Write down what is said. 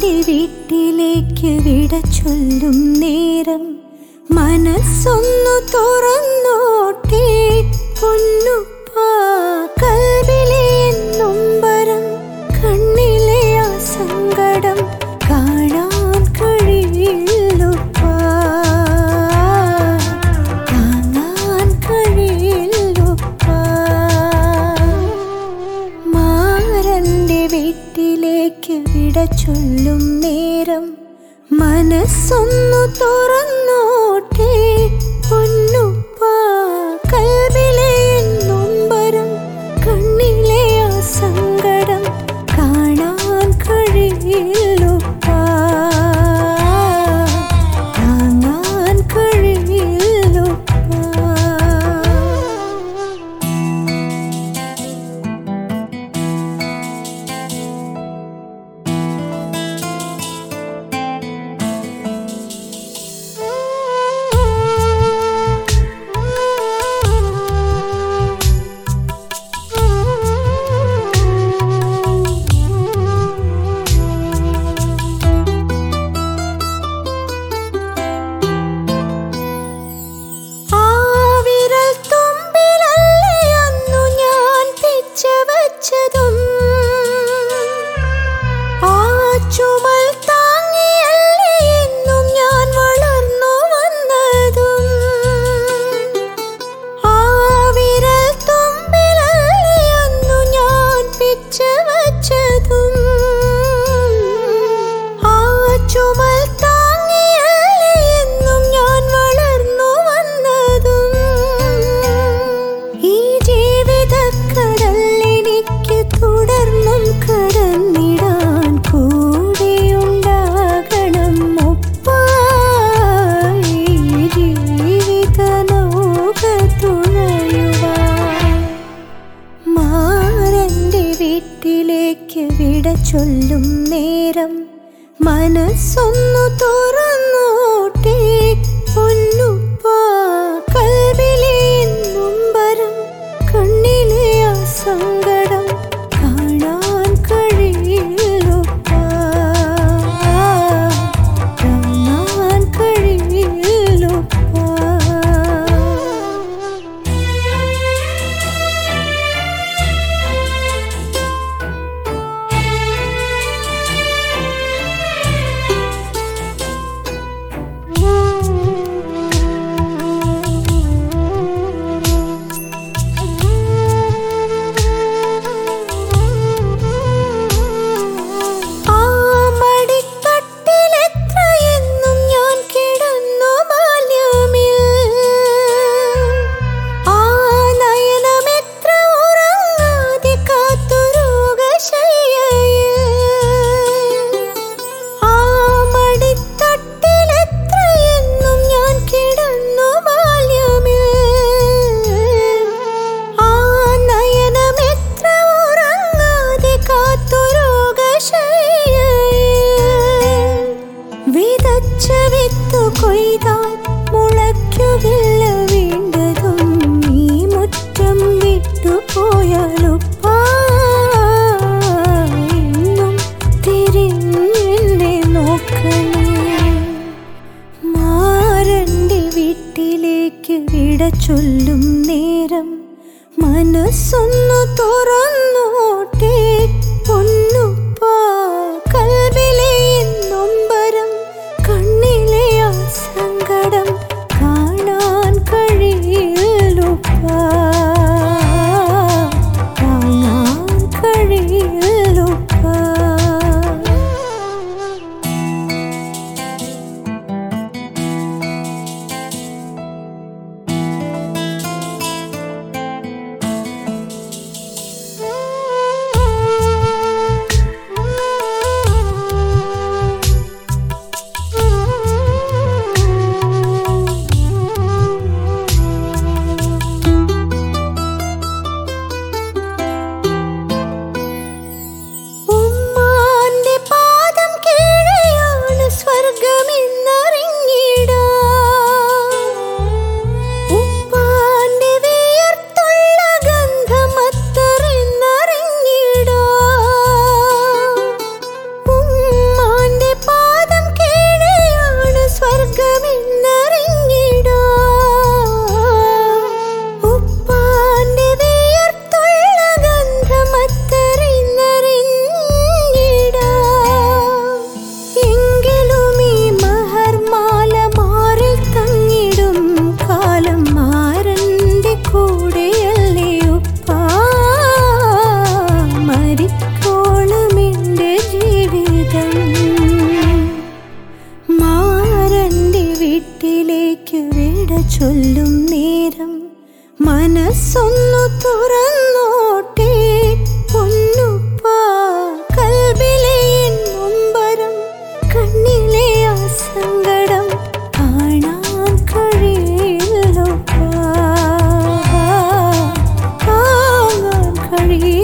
മാരന്റെ വീട്ടിലേക്ക് വിട ചൊല്ലും നേരം മനസ്സൊന്നു തുറന്നോട്ടെ പൊന്നുപ്പാ കൽവിലെ നൊമ്പരം കണ്ണിലെ ആ സങ്കടം കാണാൻ കഴിയില്ലുപ്പാ താങ്ങാൻ കഴിയില്ലുപ്പാ മാരന്റെ വീട്ടിലേക്ക് വിട ചൊല്ലും നേരം മനസ്സൊന്നു തുറന്നോട്ടെ പൊന്നുപ്പാ കൽവിലെ നൊമ്പരം കണ്ണിലെ ആ സങ്കടം കാണാൻ കഴിയില്ലുപ്പാ താങ്ങാൻ കഴിയില്ലുപ്പാ ആ വിരൽ തുമ്പിലല്ലേ അന്നു ഞാൻ പിച്ചവച്ചതും ആ ചുമൽ താങ്ങിയല്ലേ എന്നും ഞാൻ വളർന്നു വന്നതും ആ വിരൽ തുമ്പിലല്ലേ അന്നു ഞാൻ പിച്ചവച്ചതും ആ ചുമൽ താങ്ങിയല്ലേ എന്നും ഞാൻ വളർന്നു വന്നതും ഈ ജീവിതക്കടൽ എനിക്ക് തുടർന്നും കടന്നിടാൻ കൂടെയുണ്ടാകണം ഒപ്പായി ജീവിത നൗക തുഴയുവാൻ മാരന്റെ വീട്ടിലേക്ക് വിട ചൊല്ലും നേരം മനസ്സൊന്നു തുറന്നോട്ടെ പൊന്നുപ്പാ കൽവിലെ നൊമ്പരം കണ്ണിലെ ആ സങ്കടം കാണാൻ കഴിയില്ലുപ്പാ കാണാൻ കഴിയില്ലുപ്പാ Thank you. വിട ചൊല്ലും നേരം മനസ്സൊന്നു തുറന്നോട്ടെ പൊന്നുപ്പ കൽബിലെ എൻ നൊമ്പരം കണ്ണിലെ ആ സങ്കടം കാണാൻ കഴിയില്ലപ്പാ കാണാൻ കഴിയില്ല